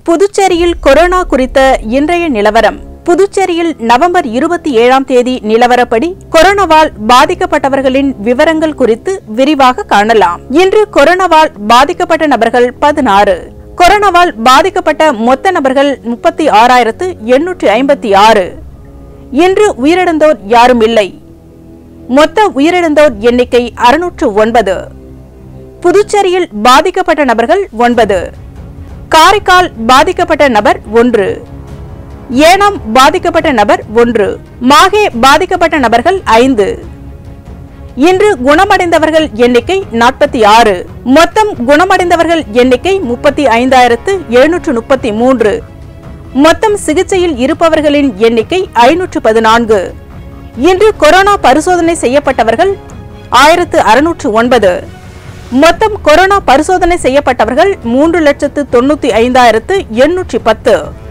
புதுச்சேரியில் கொரோனா குறித்த இன்றைய நிலவரம் புதுச்சேரியில் நவம்பர் இருபத்தி ஏழாம் தேதி நிலவரப்படி கொரோனாவால் பாதிக்கப்பட்டவர்களின் விவரங்கள் குறித்து விரிவாக காணலாம் இன்று கொரோனாவால் பாதிக்கப்பட்ட நபர்கள் பதினாறு கொரோனாவால் பாதிக்கப்பட்ட மொத்த நபர்கள் முப்பத்தி ஆறாயிரத்து எண்ணூற்றி ஐம்பத்தி ஆறு இன்று உயிரிழந்தோர் யாரும் இல்லை மொத்த உயிரிழந்தோர் எண்ணிக்கை அறுநூற்று ஒன்பது புதுச்சேரியில் பாதிக்கப்பட்ட நபர்கள் ஒன்பது காரைக்கால் பாதிக்கப்பட்ட நபர் ஒன்று ஏனாம் பாதிக்கப்பட்ட நபர் ஒன்று மாஹே பாதிக்கப்பட்ட நபர்கள் ஐந்து இன்று குணமடைந்தவர்கள் எண்ணிக்கை நாற்பத்தி ஆறு மொத்தம் குணமடைந்தவர்கள் எண்ணிக்கை முப்பத்தி ஐந்தாயிரத்து எழுநூற்று முப்பத்தி மூன்று மொத்தம் சிகிச்சையில் இருப்பவர்களின் எண்ணிக்கை ஐநூற்று பதினான்கு இன்று கொரோனா பரிசோதனை செய்யப்பட்டவர்கள் ஆயிரத்து அறுநூற்று ஒன்பது மொத்தம் கொரோனா பரிசோதனை செய்யப்பட்டவர்கள் மூன்று லட்சத்து தொண்ணூத்தி ஐந்தாயிரத்து எண்ணூற்றி பத்து